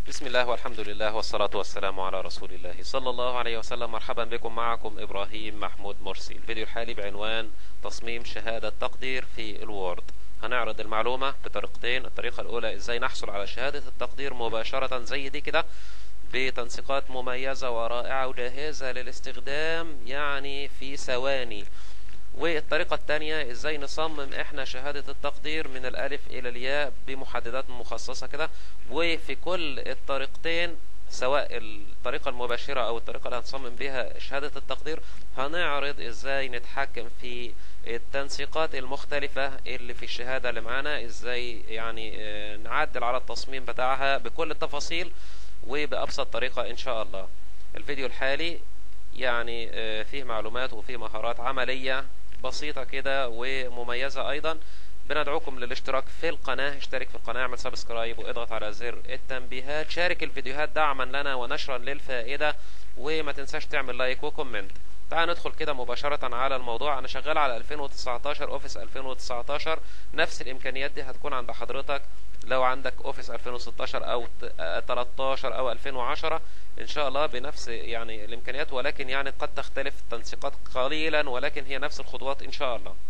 بسم الله والحمد لله والصلاة والسلام على رسول الله صلى الله عليه وسلم مرحبا بكم معكم إبراهيم محمود مرسي الفيديو الحالي بعنوان تصميم شهادة تقدير في الوورد هنعرض المعلومة بطريقتين الطريقة الأولى إزاي نحصل على شهادة التقدير مباشرة زي دي كده بتنسيقات مميزة ورائعة وجاهزة للاستخدام يعني في ثواني والطريقة التانية ازاي نصمم احنا شهادة التقدير من الالف الى الياء بمحددات مخصصة كده وفي كل الطريقتين سواء الطريقة المباشرة او الطريقة اللي هنصمم بها شهادة التقدير هنعرض ازاي نتحكم في التنسيقات المختلفة اللي في الشهادة اللي معانا ازاي يعني آه، نعدل على التصميم بتاعها بكل التفاصيل وبأبسط طريقة ان شاء الله الفيديو الحالي يعني آه، فيه معلومات وفيه مهارات عملية بسيطة كده ومميزة أيضا بندعوكم للاشتراك في القناة اشترك في القناة اعمل سبسكرايب واضغط على زر التنبيهات شارك الفيديوهات دعما لنا ونشرا للفائدة وما تنساش تعمل لايك وكومنت تعال ندخل كده مباشرة على الموضوع أنا شغال على 2019 أوفيس 2019 نفس الإمكانيات دي هتكون عند حضرتك لو عندك أوفيس 2016 أو ت- آه، 13 أو 2010 إن شاء الله بنفس يعني الإمكانيات ولكن يعني قد تختلف التنسيقات قليلا ولكن هي نفس الخطوات إن شاء الله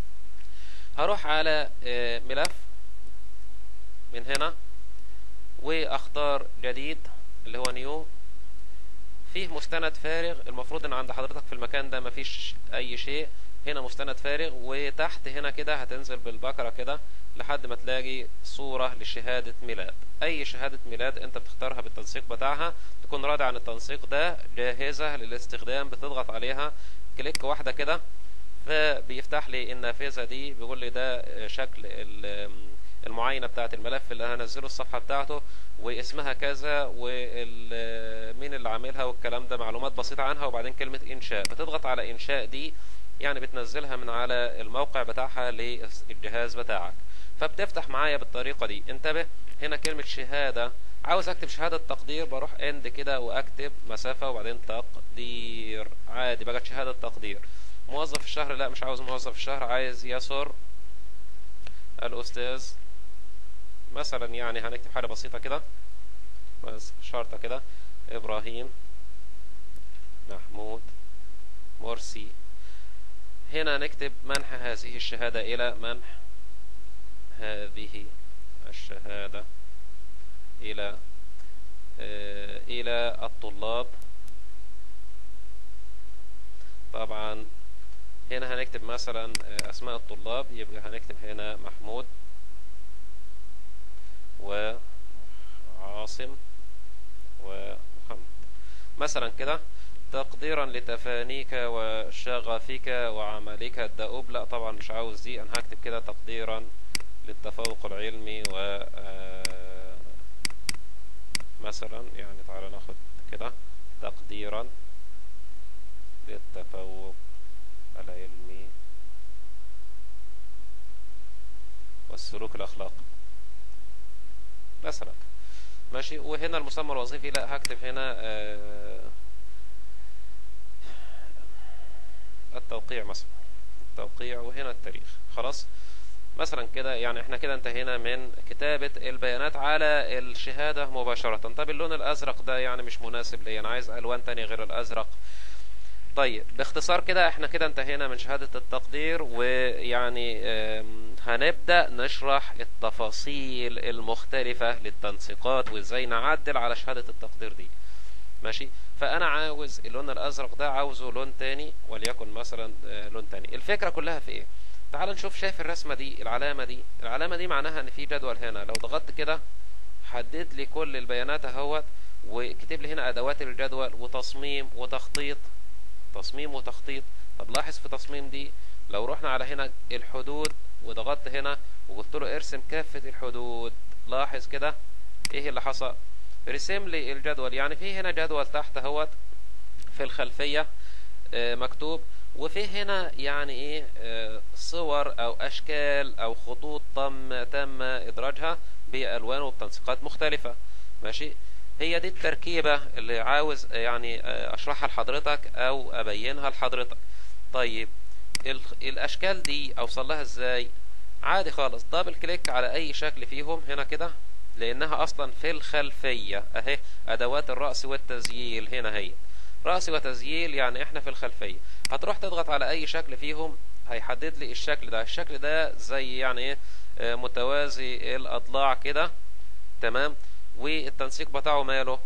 هروح على آه، ملف من هنا واختار جديد اللي هو نيو فيه مستند فارغ المفروض ان عند حضرتك في المكان ده مفيش اي شيء هنا مستند فارغ وتحت هنا كده هتنزل بالبكرة كده لحد ما تلاقي صورة لشهادة ميلاد اي شهادة ميلاد انت بتختارها بالتنسيق بتاعها تكون راضي عن التنسيق ده جاهزة للاستخدام بتضغط عليها كليك واحدة كده فبيفتح لي النافذة دي بيقول لي ده شكل ال- المعاينة بتاعت الملف اللي هنزله الصفحة بتاعته واسمها كذا ومين اللي عاملها والكلام ده معلومات بسيطة عنها وبعدين كلمة إنشاء بتضغط على إنشاء دي يعني بتنزلها من على الموقع بتاعها للجهاز بتاعك فبتفتح معايا بالطريقة دي انتبه هنا كلمة شهادة عاوز اكتب شهادة تقدير بروح اند كده واكتب مسافة وبعدين تقدير عادي بقت شهادة تقدير موظف الشهر لا مش عاوز موظف الشهر عايز يسر الأستاذ مثلا يعني هنكتب حاجة بسيطة كده بس شرطة كده إبراهيم محمود مرسي هنا نكتب منح هذه الشهادة إلى منح هذه الشهادة إلى آه، إلى الطلاب طبعا هنا هنكتب مثلا آه، أسماء الطلاب يبقى هنكتب هنا محمود وعاصم ومحمد مثلا كده تقديرا لتفانيك وشغفك وعملك الدؤوب لا طبعا مش عاوز دي انا هكتب كده تقديرا للتفوق العلمي و آه، مثلا يعني تعالى ناخد كده تقديرا للتفوق العلمي والسلوك الأخلاقي مثلا ماشي وهنا المسمى الوظيفي لا هكتب هنا آه، التوقيع مثلا التوقيع وهنا التاريخ خلاص مثلا كده يعني احنا كده انتهينا من كتابة البيانات على الشهادة مباشرة طب اللون الأزرق ده يعني مش مناسب لي أنا عايز ألوان تانية غير الأزرق طيب باختصار كده احنا كده انتهينا من شهادة التقدير ويعني آم، هنبدأ نشرح التفاصيل المختلفة للتنسيقات وازاي نعدل على شهادة التقدير دي ماشي فانا عاوز اللون الازرق ده عاوزه لون تاني وليكن مثلا آه، لون تاني الفكرة كلها في ايه تعال نشوف شايف الرسمة دي العلامة دي العلامة دي معناها ان في جدول هنا لو ضغطت كده حدد لي كل البيانات اهوت وكتب لي هنا ادوات الجدول وتصميم وتخطيط تصميم وتخطيط طب لاحظ في تصميم دي لو رحنا على هنا الحدود وضغطت هنا وقلت له ارسم كافة الحدود لاحظ كده ايه اللي حصل رسم لي الجدول يعني في هنا جدول تحت اهوت في الخلفية آه، مكتوب وفي هنا يعني ايه آه، صور او اشكال او خطوط تم تم ادراجها بالوان وبتنسيقات مختلفة ماشي هي دي التركيبة اللي عاوز يعني آه، اشرحها لحضرتك او ابينها لحضرتك طيب ال- الاشكال دي اوصل لها ازاي عادي خالص دبل كليك على اي شكل فيهم هنا كده لانها اصلا في الخلفية اهي ادوات الرأس والتزييل هنا هي رأس وتزييل يعني احنا في الخلفية هتروح تضغط على اي شكل فيهم هيحدد لي الشكل ده الشكل ده زي يعني ايه آه، متوازي الاضلاع كده تمام والتنسيق بتاعه ماله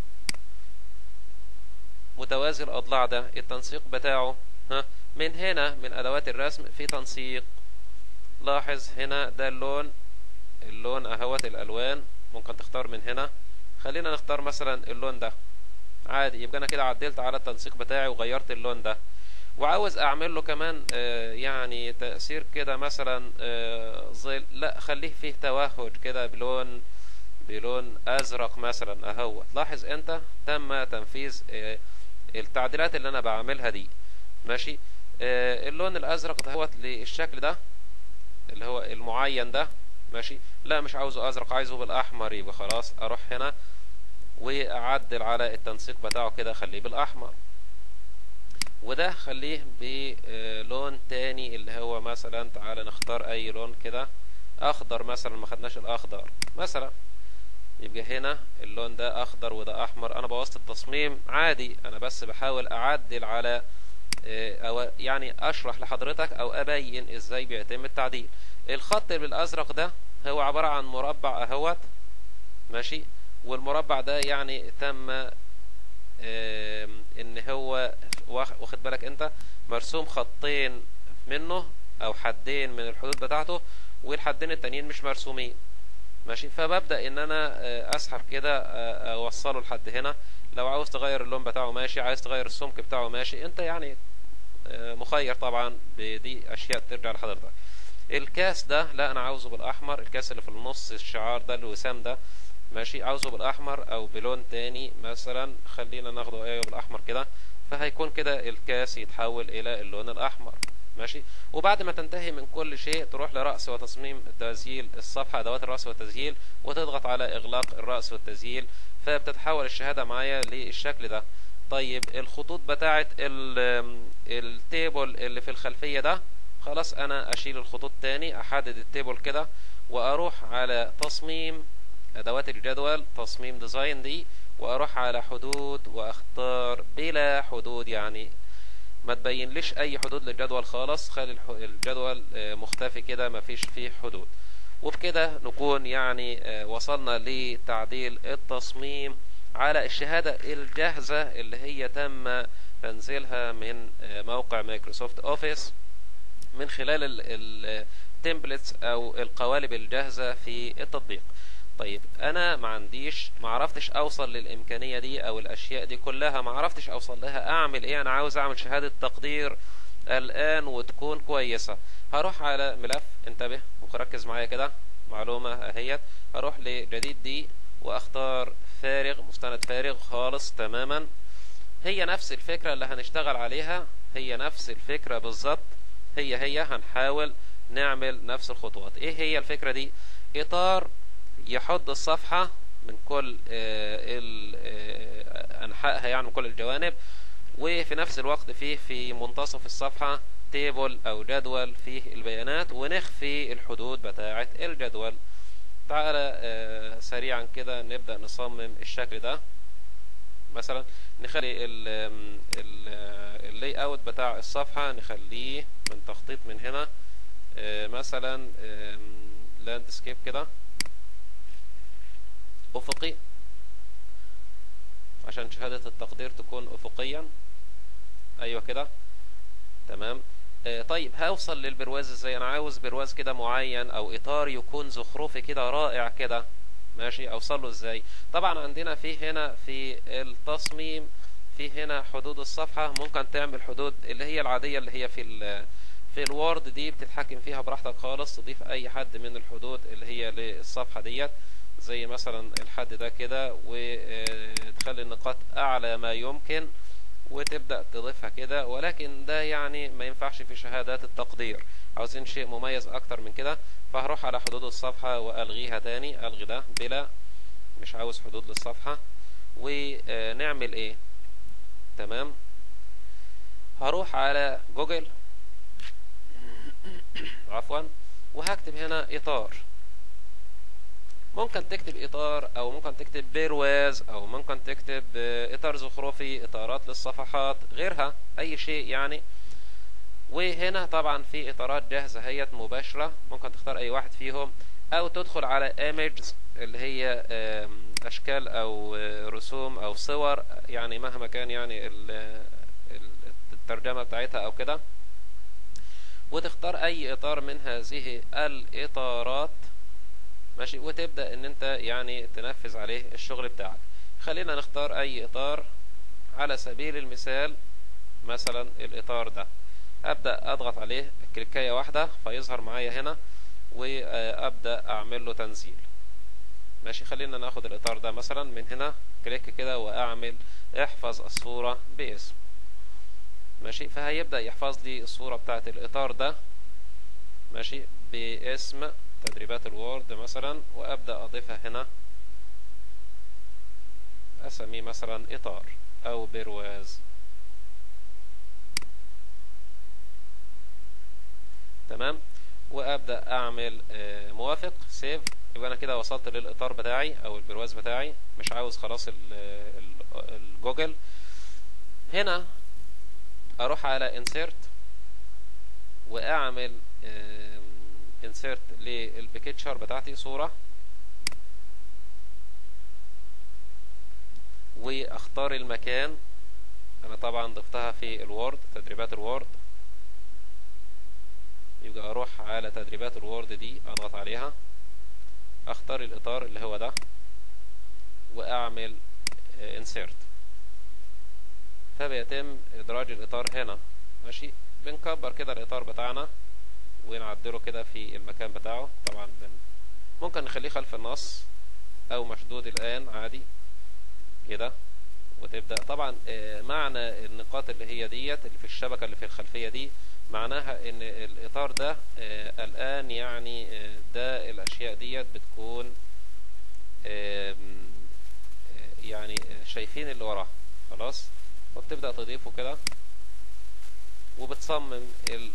متوازي الاضلاع ده التنسيق بتاعه ها من هنا من ادوات الرسم في تنسيق لاحظ هنا ده اللون اللون اهوت الالوان ممكن تختار من هنا خلينا نختار مثلا اللون ده عادي يبقى انا كده عدلت على التنسيق بتاعي وغيرت اللون ده وعاوز اعمل له كمان آه يعني تأثير كده مثلا آه ظل لا خليه فيه توهج كده بلون بلون ازرق مثلا اهو لاحظ انت تم تنفيذ آه التعديلات اللي انا بعملها دي ماشي آه اللون الازرق دهوت للشكل ده اللي هو المعين ده ماشي لا مش عاوزه ازرق عايزه بالاحمر يبقى خلاص اروح هنا واعدل على التنسيق بتاعه كده خليه بالاحمر وده خليه بلون تاني اللي هو مثلا تعالى نختار اي لون كده اخضر مثلا ما خدناش الاخضر مثلا يبقى هنا اللون ده اخضر وده احمر انا بوظت التصميم عادي انا بس بحاول اعدل على او يعني اشرح لحضرتك او ابين ازاي بيتم التعديل الخط بالازرق ده هو عبارة عن مربع اهوت ماشي والمربع ده يعني تم ان هو واخد بالك انت مرسوم خطين منه او حدين من الحدود بتاعته والحدين التانيين مش مرسومين ماشي فببدأ ان انا اسحب كده اوصله لحد هنا لو عاوز تغير اللون بتاعه ماشي عايز تغير السمك بتاعه ماشي انت يعني مخير طبعا بدي اشياء ترجع لحضرتك الكاس ده لا انا عاوزه بالاحمر الكاس اللي في النص الشعار ده الوسام ده ماشي عاوزه بالاحمر او بلون تاني مثلا خلينا ناخده ايه بالاحمر كده فهيكون كده الكاس يتحول الى اللون الاحمر ماشي وبعد ما تنتهي من كل شيء تروح لرأس وتصميم تسجيل الصفحة ادوات الرأس والتسجيل وتضغط على اغلاق الرأس والتسجيل فبتتحول الشهادة معايا للشكل ده طيب الخطوط بتاعة التيبل اللي في الخلفية ده خلاص انا اشيل الخطوط تاني احدد التيبل كده واروح على تصميم ادوات الجدول تصميم ديزاين دي واروح على حدود واختار بلا حدود يعني ما تبين ليش اي حدود للجدول خالص خلي الجدول مختفي كده ما فيش فيه حدود وبكده نكون يعني وصلنا لتعديل التصميم على الشهادة الجاهزة اللي هي تم تنزيلها من موقع مايكروسوفت اوفيس من خلال التمبلتس او القوالب الجاهزة في التطبيق طيب انا ما عنديش ما عرفتش اوصل للامكانية دي او الاشياء دي كلها ما عرفتش اوصل لها اعمل ايه انا عاوز اعمل شهادة تقدير الان وتكون كويسة هروح على ملف انتبه وركز معايا كده معلومة اهيت هروح لجديد دي واختار فارغ مستند فارغ خالص تماما هي نفس الفكرة اللي هنشتغل عليها هي نفس الفكرة بالظبط هي هي هنحاول نعمل نفس الخطوات ايه هي الفكرة دي اطار يحض الصفحة من كل انحائها يعني من كل الجوانب وفي نفس الوقت فيه في منتصف الصفحة تيبل او جدول فيه البيانات ونخفي الحدود بتاعة الجدول تعالى سريعا كده نبدأ نصمم الشكل ده مثلا نخلي اللي اوت بتاع الصفحة نخليه من تخطيط من هنا مثلا لاندسكيب كده افقي عشان شهادة التقدير تكون افقيا ايوه كده تمام طيب هوصل للبرواز ازاي انا عاوز برواز كده معين او اطار يكون زخرفي كده رائع كده ماشي اوصل له ازاي طبعا عندنا في هنا في التصميم في هنا حدود الصفحة ممكن تعمل حدود اللي هي العادية اللي هي في ال في الوورد دي بتتحكم فيها براحتك خالص تضيف اي حد من الحدود اللي هي للصفحة ديت زي مثلا الحد ده كده وتخلي النقاط اعلى ما يمكن وتبدأ تضيفها كده ولكن ده يعني ما ينفعش في شهادات التقدير عاوزين شيء مميز اكتر من كده فهروح على حدود الصفحة والغيها تاني الغي ده بلا مش عاوز حدود للصفحة ونعمل ايه تمام هروح على جوجل عفوا وهكتب هنا اطار ممكن تكتب اطار او ممكن تكتب بيرواز او ممكن تكتب اطار زخرفي اطارات للصفحات غيرها اي شيء يعني وهنا طبعا في اطارات جاهزة هيت مباشرة ممكن تختار اي واحد فيهم او تدخل على ايمج اللي هي اشكال او رسوم او صور يعني مهما كان يعني الترجمة بتاعتها او كده وتختار اي اطار من هذه الاطارات ماشي وتبدأ ان انت يعني تنفذ عليه الشغل بتاعك خلينا نختار اي اطار على سبيل المثال مثلا الاطار ده ابدأ اضغط عليه كليكاية واحدة فيظهر معايا هنا وابدأ اعمل له تنزيل ماشي خلينا ناخد الاطار ده مثلا من هنا كليك كده واعمل احفظ الصورة باسم ماشي فهيبدأ يحفظ لي الصورة بتاعت الاطار ده ماشي باسم تدريبات الوورد مثلا وابدأ اضيفها هنا اسميه مثلا اطار او برواز تمام وابدأ اعمل موافق سيف يبقى انا كده وصلت للاطار بتاعي او البرواز بتاعي مش عاوز خلاص الجوجل هنا اروح على insert واعمل insert للبيكتشر بتاعتي صورة واختار المكان انا طبعا ضفتها في الوورد تدريبات الوورد يبقى اروح على تدريبات الوورد دي اضغط عليها اختار الاطار اللي هو ده واعمل insert فبيتم ادراج الاطار هنا ماشي بنكبر كده الاطار بتاعنا ونعدله كده في المكان بتاعه طبعا بن... ممكن نخليه خلف النص او مشدود الان عادي كده وتبدأ طبعا معنى النقاط اللي هي ديت اللي في الشبكة اللي في الخلفية دي معناها ان الاطار ده الان يعني ده الاشياء ديت بتكون يعني شايفين اللي وراها خلاص وبتبدأ تضيفه كده وبتصمم ال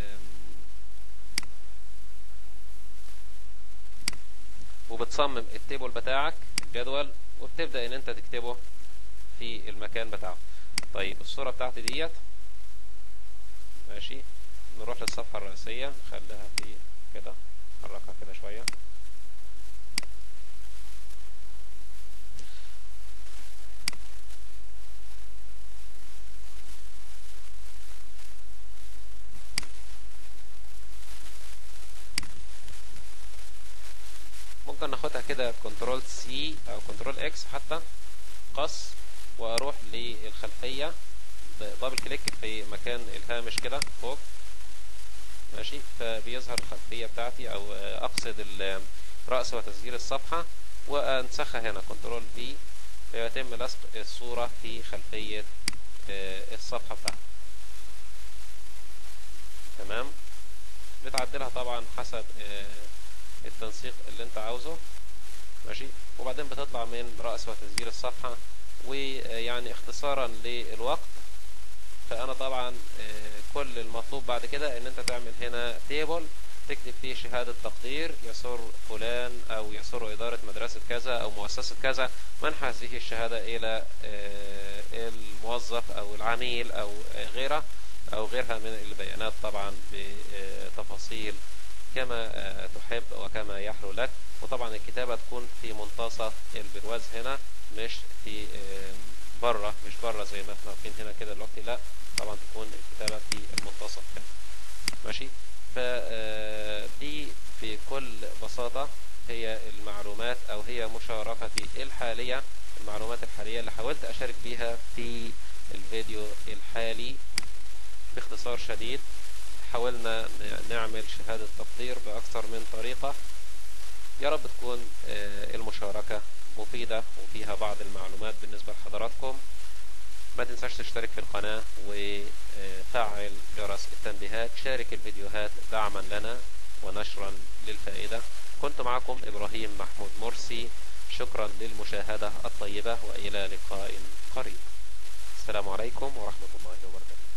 وبتصمم التيبل بتاعك الجدول وبتبدأ ان انت تكتبه في المكان بتاعه طيب الصورة بتاعتي ديت ماشي نروح للصفحة الرئيسية نخليها في كده نحركها كده شوية ممكن ناخدها كده كنترول سي او كنترول اكس حتى قص واروح للخلفية دبل كليك في مكان الهامش كده فوق ماشي فبيظهر الخلفية بتاعتي او اقصد رأس وتسجيل الصفحة وانسخها هنا كنترول في فيتم لصق الصورة في خلفية الصفحة بتاعتي تمام بتعدلها طبعا حسب التنسيق اللي انت عاوزه ماشي وبعدين بتطلع من رأس وتسجيل الصفحة ويعني اختصارا للوقت فانا طبعا كل المطلوب بعد كده ان انت تعمل هنا تيبل تكتب فيه شهادة تقدير يسر فلان او يسر ادارة مدرسة كذا او مؤسسة كذا منح هذه الشهادة الى الموظف او العميل او غيره او غيرها من البيانات طبعا بتفاصيل كما تحب وكما يحلو لك وطبعا الكتابة تكون في منتصف البرواز هنا مش في بره مش بره زي ما احنا واقفين هنا كده دلوقتي لا طبعا تكون الكتابة في المنتصف هنا ماشي فدي بكل بساطة هي المعلومات او هي مشاركتي الحالية المعلومات الحالية اللي حاولت اشارك بيها في الفيديو الحالي باختصار شديد حاولنا نعمل شهادة تقدير بأكثر من طريقة يا رب تكون المشاركة مفيدة وفيها بعض المعلومات بالنسبة لحضراتكم ما تنساش تشترك في القناة وفعل جرس التنبيهات شارك الفيديوهات دعما لنا ونشرا للفائدة كنت معكم إبراهيم محمود مرسي شكرا للمشاهدة الطيبة وإلى لقاء قريب السلام عليكم ورحمة الله وبركاته